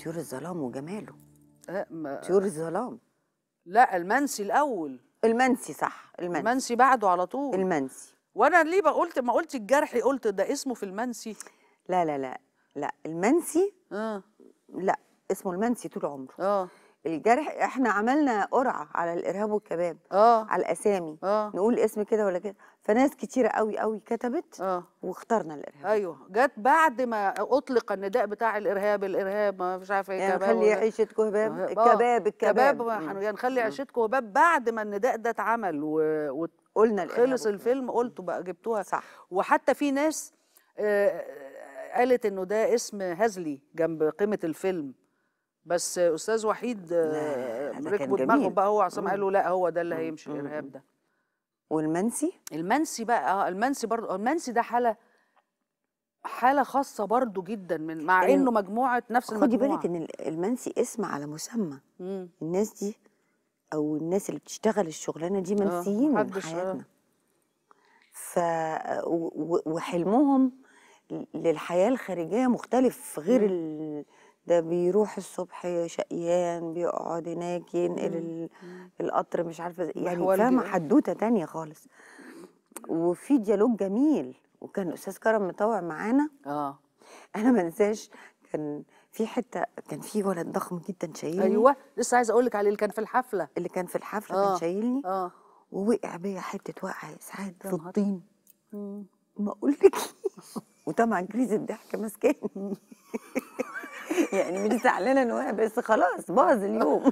طيور الظلام وجماله آه، ما- طيور الظلام لا المنسي الاول المنسي صح المنسي المنسي بعده على طول المنسي وانا ليه بقى قلت ما قلت الجرحي قلت ده اسمه في المنسي لا لا لا لا المنسي اه لا اسمه المنسي طول عمره اه الجرح احنا عملنا قرعه على الارهاب والكباب اه على الاسامي اه نقول اسم كده ولا كده فناس كتيره قوي قوي كتبت اه واخترنا الارهاب ايوه جت بعد ما اطلق النداء بتاع الارهاب الارهاب ما مش عارفه ايه يعني كباب خلي ولا- عيشتكم هباب آه، الكباب الكباب كباب مم. يعني نخلي عيشتكم هباب بعد ما النداء ده اتعمل و... قلنا الارهاب وخلص الفيلم قلتوا بقى جبتوها صح وحتى في ناس آه، قالت انه ده اسم هزلي جنب قيمه الفيلم بس استاذ وحيد آه، لا، ده كان ركبوا دماغهم جميل. بقى هو عصام مم. قالوا لا هو ده اللي مم. هيمشي مم. الارهاب ده والمنسي المنسي بقى اه المنسي برضه المنسي ده حاله حاله خاصه برضه جدا من مع إن- انه مجموعه نفس خدي المجموعه بالك ان ال- المنسي اسم على مسمى مم. الناس دي او الناس اللي بتشتغل الشغلانه دي آه، منسيين من محدش- آه. حياتنا ف و- و- وحلمهم للحياه الخارجيه مختلف غير مم. ال... ده بيروح الصبح شقيان بيقعد هناك ينقل مم. ال... مم. القطر مش عارفه إزاي. يعني محور فاهمه دي- حدوته تانية خالص وفي ديالوج جميل وكان الاستاذ كرم مطوع معانا اه انا ما انساش كان في حته كان في ولد ضخم جدا شايلني ايوه لسه عايزه اقول لك عليه اللي كان في الحفله اللي كان في الحفله آه. كان شايلني اه ووقع بيا حته وقعه يا سعاد يا في نهار. الطين مم. ما اقولك وطبعا كريز الضحك ماسكاني يعني مش زعلانه ان وقع بس خلاص باظ اليوم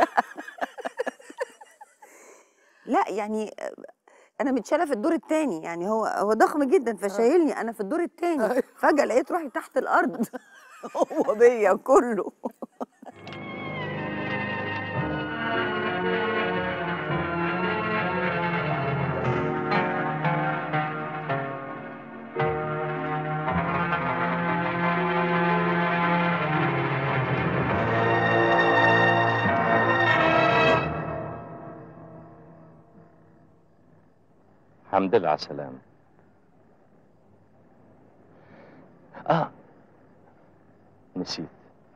لا يعني انا متشاله في الدور الثاني يعني هو هو ضخم جدا فشايلني انا في الدور الثاني أيوة. فجاه لقيت روحي تحت الارض هو بيا كله الحمد لله على السلامة اه نسيت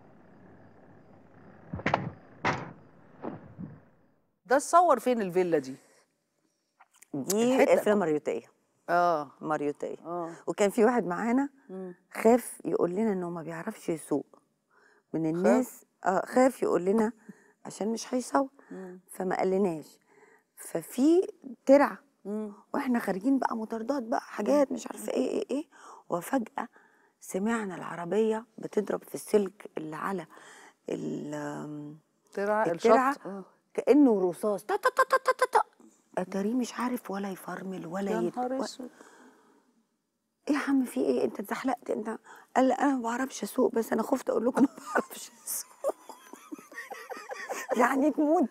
ده اتصور فين الفيلا دي دي الحتة. افلام مريوطيه اه مريوطيه اه وكان في واحد معانا مم. خاف يقول لنا انه ما بيعرفش يسوق من الناس اه خاف يقول لنا عشان مش هيصور مم. فما قالناش ففي ترعه مم. واحنا خارجين بقى مطاردات بقى حاجات مش عارفه ايه ايه ايه وفجاه سمعنا العربيه بتضرب في السلك اللي على ال- آم، ترعه الترعة. الشط آه. كانه رصاص تا تا تا تا تا تا تا اتاريه مش عارف ولا يفرمل ولا يا يت... نهار و- اسود ايه يا عم في ايه انت اتزحلقت انت قال لي انا ما بعرفش اسوق بس انا خفت اقول لكم ما بعرفش اسوق يعني تموت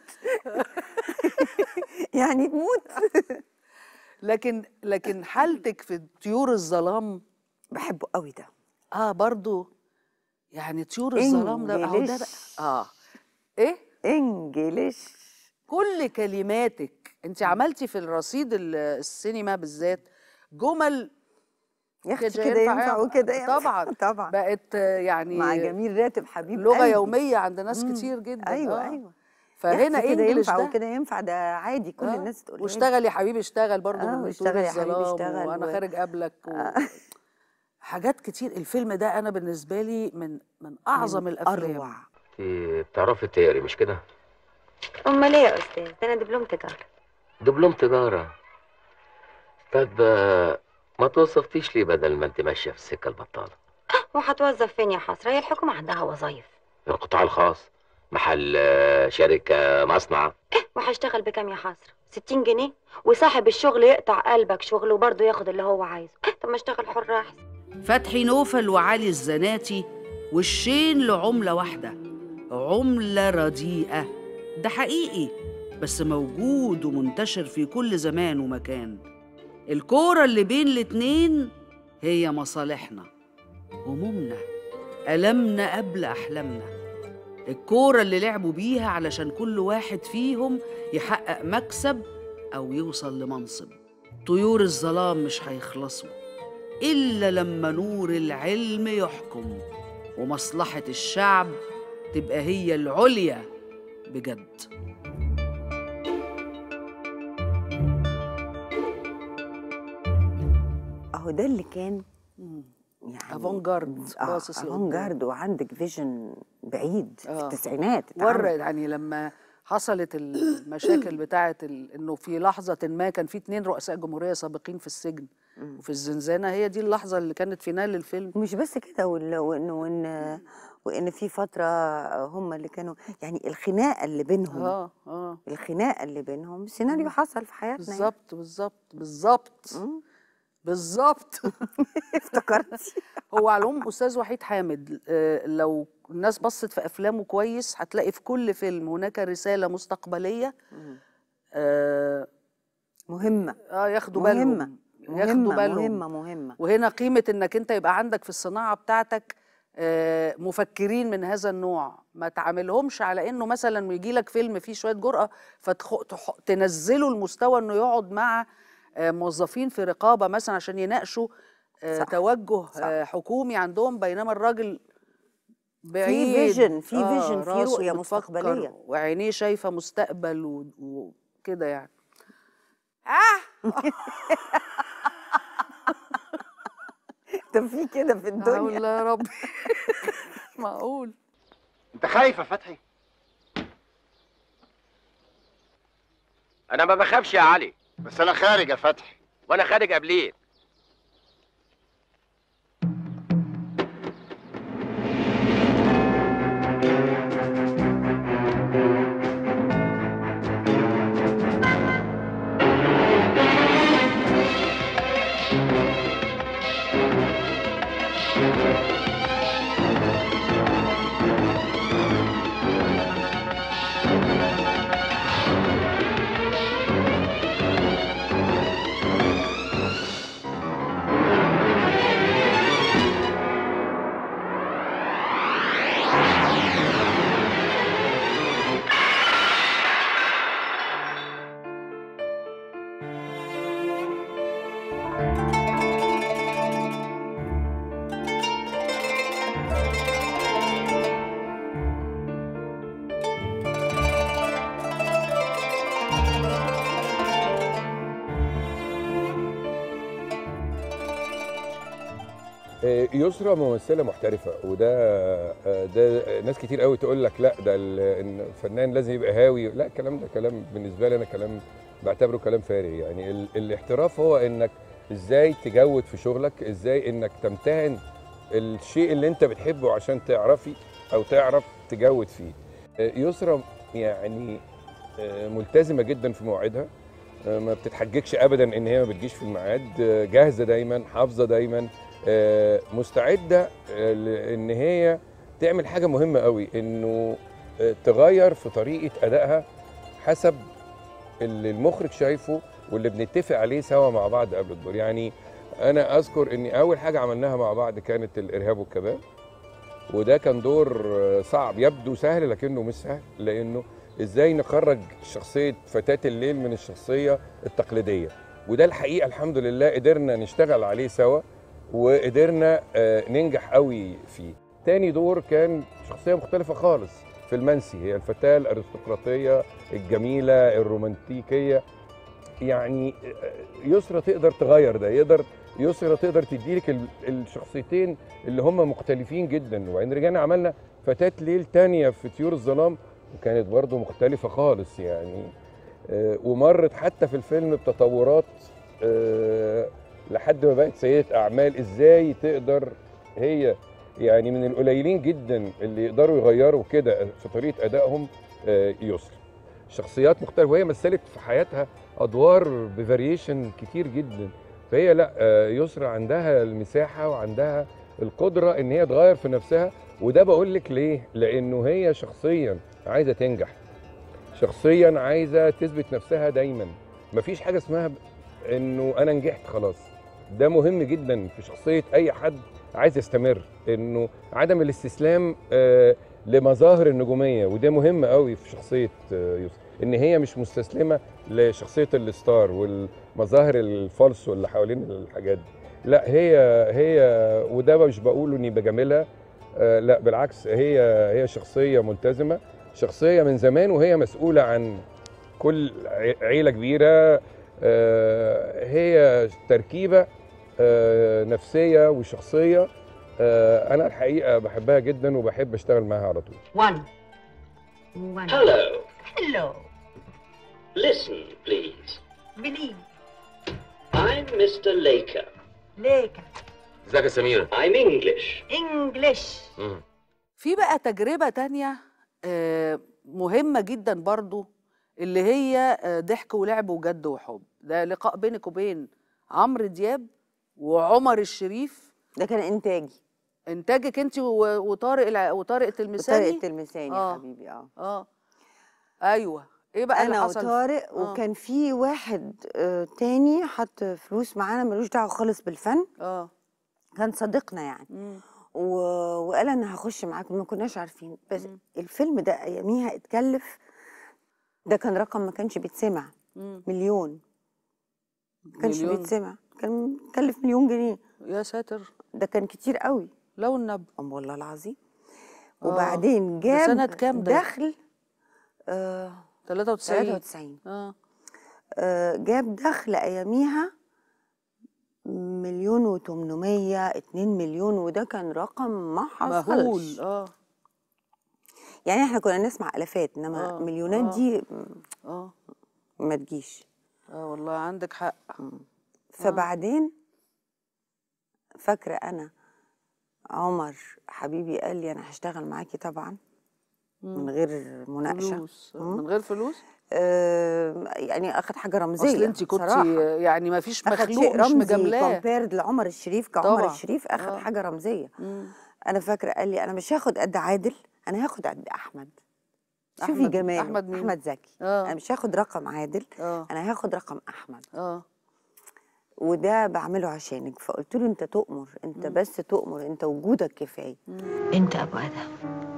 يعني تموت لكن لكن حالتك في طيور الظلام بحبه قوي ده اه برضو يعني طيور الظلام ده اهو ده بقى إنجليش. اه ايه انجليش كل كلماتك انت عملتي في الرصيد ال- السينما بالذات جمل يا اختي كده كده ينفع ينفع يعني. وكده ينفع طبعا طبعا بقت آه، يعني مع جميل راتب حبيب لغه قلبي. يوميه عند ناس مم. كتير جدا ايوه آه. ايوه فهنا يا أختي كده انجلش ينفع ده وكده ينفع ده عادي كل آه. الناس تقول واشتغل يا حبيبي اشتغل برضه آه، من واشتغل طول يا حبيبي الظلام اشتغل وانا و- خارج قبلك و... آه. حاجات كتير الفيلم ده انا بالنسبه لي من من اعظم الافلام اروع انت بتعرفي تقري مش كده؟ امال ايه يا استاذ ده انا دبلوم تجاره دبلوم تجارة طب آه، ما توظفتيش ليه بدل ما انت ماشية في السكة البطالة وهتوظف فين يا حسره هي الحكومه عندها وظايف القطاع الخاص محل آه، شركة مصنع وهشتغل بكام يا حسره 60 جنيه وصاحب الشغل يقطع قلبك شغل وبرضه ياخد اللي هو عايزه طب ما اشتغل حر احسن فتحي نوفل وعلي الزناتي والشين لعملة واحدة عملة رديئة ده حقيقي بس موجود ومنتشر في كل زمان ومكان الكورة اللي بين الاتنين هي مصالحنا همومنا ألمنا قبل أحلامنا الكورة اللي لعبوا بيها علشان كل واحد فيهم يحقق مكسب أو يوصل لمنصب طيور الظلام مش هيخلصوا إلا لما نور العلم يحكم ومصلحة الشعب تبقى هي العليا بجد اهو ده اللي كان يعني افونجارد اه باصص لقدام. افونجارد وعندك فيجن بعيد في آه. التسعينات ورق اتعمل. يعني لما حصلت المشاكل بتاعه ال... انه في لحظه ما كان في اتنين رؤساء جمهوريه سابقين في السجن مم. وفي الزنزانه هي دي اللحظه اللي كانت فينال الفيلم ومش بس كده وال- وان وان وان في فتره هم اللي كانوا يعني الخناقه اللي بينهم اه اه الخناقه اللي بينهم سيناريو حصل في حياتنا يعني. بالظبط بالظبط بالظبط مم. بالظبط افتكرتي هو على العموم استاذ وحيد حامد آه، لو الناس بصت في افلامه كويس هتلاقي في كل فيلم هناك رساله مستقبليه آه, مهمه اه ياخدوا مهمة. بالهم ياخدوا مهمه بالهم مهمه مهمه وهنا قيمة إنك أنت يبقى عندك في الصناعة بتاعتك آه، مفكرين من هذا النوع ما تعاملهمش على إنه مثلا يجي لك فيلم فيه شوية جرأة فتنزله المستوى إنه يقعد مع آه، موظفين في رقابة مثلا عشان يناقشوا آه، صح. توجه صح. آه، حكومي عندهم بينما الراجل بعيد فيجن- في آه، فيجن، في راسه رؤية بتفكر مستقبلية. وعينيه شايفة مستقبل و- وكده يعني آه طب في كده في الدنيا حول يا ربي معقول انت خايف يا فتحي انا ما بخافش يا علي بس انا خارج يا فتحي وانا خارج قبليك آه، يسرا ممثله محترفه وده آه، ده ناس كتير قوي تقول لك لا ده ال- إن الفنان لازم يبقى هاوي لا الكلام ده كلام بالنسبه لي انا كلام بعتبره كلام فارغ يعني ال- الاحتراف هو انك ازاي تجود في شغلك ازاي انك تمتهن الشيء اللي انت بتحبه عشان تعرفي او تعرف تجود فيه آه، يسرا يعني آه، ملتزمه جدا في مواعيدها آه، ما بتتحججش ابدا ان هي ما بتجيش في الميعاد آه، جاهزه دايما حافظه دايما آه، مستعده آه، لان هي تعمل حاجه مهمه قوي انه آه، تغير في طريقه ادائها حسب اللي المخرج شايفه واللي بنتفق عليه سوا مع بعض قبل الدور يعني انا اذكر ان اول حاجه عملناها مع بعض كانت الارهاب والكباب وده كان دور آه، صعب يبدو سهل لكنه مش سهل لانه ازاي نخرج شخصيه فتاه الليل من الشخصيه التقليديه وده الحقيقه الحمد لله قدرنا نشتغل عليه سوا وقدرنا آه، ننجح قوي فيه تاني دور كان شخصيه مختلفه خالص في المنسي هي الفتاه الارستقراطيه الجميله الرومانتيكيه يعني آه، يسرا تقدر تغير ده يقدر يسرا تقدر تديلك ال- الشخصيتين اللي هم مختلفين جدا وبعدين رجعنا عملنا فتاه ليل تانية في طيور الظلام وكانت برضو مختلفه خالص يعني آه، ومرت حتى في الفيلم بتطورات آه، لحد ما بقت سيدة أعمال إزاي تقدر هي يعني من القليلين جدا اللي يقدروا يغيروا كده في طريقة أدائهم آه، يسرا شخصيات مختلفة وهي مثلت في حياتها أدوار بفاريشن كتير جدا فهي لا آه، يسرا عندها المساحة وعندها القدرة إن هي تغير في نفسها وده بقول لك ليه؟ لأنه هي شخصيا عايزة تنجح شخصيا عايزة تثبت نفسها دايما مفيش حاجة اسمها ب- انه انا نجحت خلاص ده مهم جدا في شخصيه اي حد عايز يستمر انه عدم الاستسلام آه، لمظاهر النجوميه وده مهم قوي في شخصيه آه، يوسف ان هي مش مستسلمه لشخصيه الستار والمظاهر الفالسو اللي حوالين الحاجات دي لا هي هي وده مش بقوله اني بجاملها آه لا بالعكس هي هي شخصيه ملتزمه شخصيه من زمان وهي مسؤوله عن كل عي- عيله كبيره آه هي تركيبه آه نفسيه وشخصيه آه انا الحقيقه بحبها جدا وبحب اشتغل معاها على طول one one Hello. hello Listen, please. believe I'm Mr. Laker. ليك ازيك يا سميرة؟ I'm English. انجلش مم. في بقى تجربة تانية آه، مهمة جدا برضو اللي هي آه، ضحك ولعب وجد وحب ده لقاء بينك وبين عمرو دياب وعمر الشريف ده كان انتاجي انتاجك انت و- وطارق الع... وطارق التلمساني بطريقه المثاني آه. يا حبيبي اه اه ايوه ايه بقى اللي انا حصل وطارق آه. وكان في واحد آه تاني حط فلوس معانا ملوش دعوه خالص بالفن اه كان صديقنا يعني مم. و... وقال انا هخش معاكم ما كناش عارفين بس مم. الفيلم ده اياميها اتكلف ده كان رقم ما كانش بيتسمع مم. مليون ما كانش مليون. بيتسمع كان مكلف مليون جنيه يا ساتر ده كان كتير قوي لو النبي ام والله العظيم آه. وبعدين ده جاب سنة كام ده؟ دخل آه 93 93 اه آه جاب دخل اياميها مليون وتمنمية اتنين مليون وده كان رقم ما حصلش مهول اه يعني احنا كنا نسمع الافات انما آه، مليونات آه. دي اه ما تجيش اه والله عندك حق فبعدين فاكره انا عمر حبيبي قال لي انا هشتغل معاكي طبعا من غير مناقشه فلوس مم. من غير فلوس آه يعني اخد حاجه رمزيه اصل انت كنت بصراحة. يعني ما فيش اخد مخلوق شيء مش رمزي مجاملاه كومبيرد لعمر الشريف كعمر طبعاً. الشريف اخد آه. حاجه رمزيه مم. انا فاكره قال لي انا مش هاخد قد عادل انا هاخد قد احمد شوفي أحمد- جماله أحمد مين؟ احمد زكي آه. انا مش هاخد رقم عادل اه انا هاخد رقم احمد اه وده بعمله عشانك فقلت له انت تؤمر انت بس تؤمر انت وجودك كفايه انت ابو ادم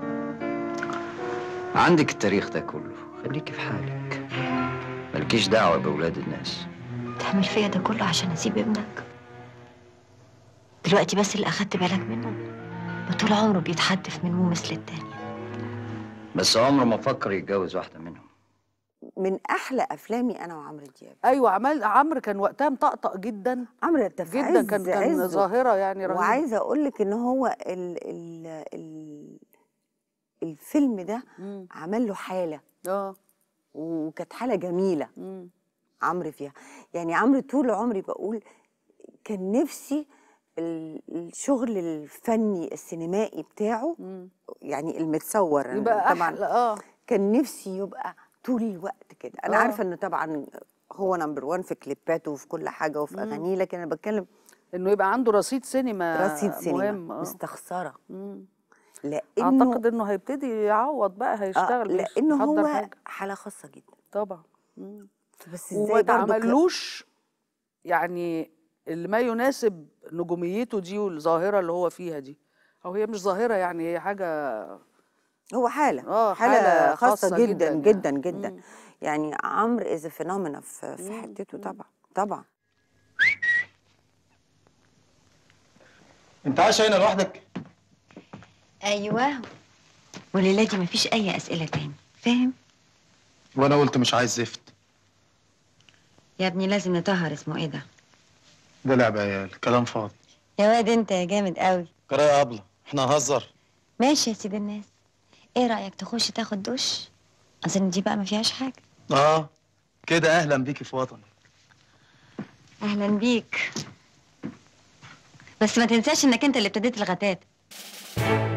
عندك التاريخ ده كله خليكي في حالك مالكيش دعوة بأولاد الناس تعمل فيا ده كله عشان اسيب ابنك دلوقتي بس اللي اخدت بالك منه ده طول عمره بيتحدف من مو مثل التاني بس عمره ما فكر يتجوز واحدة منهم من احلى افلامي انا وعمرو دياب ايوه عمل عمرو كان وقتها مطقطق جدا عمرو انت في جدا عز كان كان عزه. ظاهره يعني رهيبه وعايزه اقول لك ان هو ال ال ال الفيلم ده مم. عمل له حاله اه وكانت حاله جميله مم. عمرو فيها يعني عمرو طول عمري بقول كان نفسي ال- الشغل الفني السينمائي بتاعه مم. يعني المتصور أنا يبقى طبعا احلى اه كان نفسي يبقى طول الوقت كده انا آه. عارفه انه طبعا هو نمبر وان في كليباته وفي كل حاجه وفي اغانيه لكن انا بتكلم انه يبقى عنده رصيد سينما رصيد سينما مهم اه مستخسره مم. لانه اعتقد انه هيبتدي يعوض بقى آه هيشتغل بيخ- لانه يحضر هو حاجة. حاله خاصه جدا طبعا مم. بس وما ازاي برضه ك- تعملوش يعني اللي ما يناسب نجوميته دي والظاهره اللي هو فيها دي او هي مش ظاهره يعني هي حاجه هو حاله اه حاله خاصه, خاصة جدا يعني. جدا جدا مم. يعني عمرو از فينومينا في في مم. حتته طبعا طبعا انت عايشه هنا لوحدك ايوه والليله دي مفيش اي اسئله تاني فاهم وانا قلت مش عايز زفت يا ابني لازم نطهر اسمه ايه ده ده لعب عيال كلام فاضي يا واد انت يا جامد قوي قرايه يا ابله احنا هنهزر ماشي يا سيد الناس ايه رايك تخش تاخد دش اظن دي بقى ما فيهاش حاجه اه كده اهلا بيكي في وطني اهلا بيك بس ما تنساش انك انت اللي ابتديت الغتات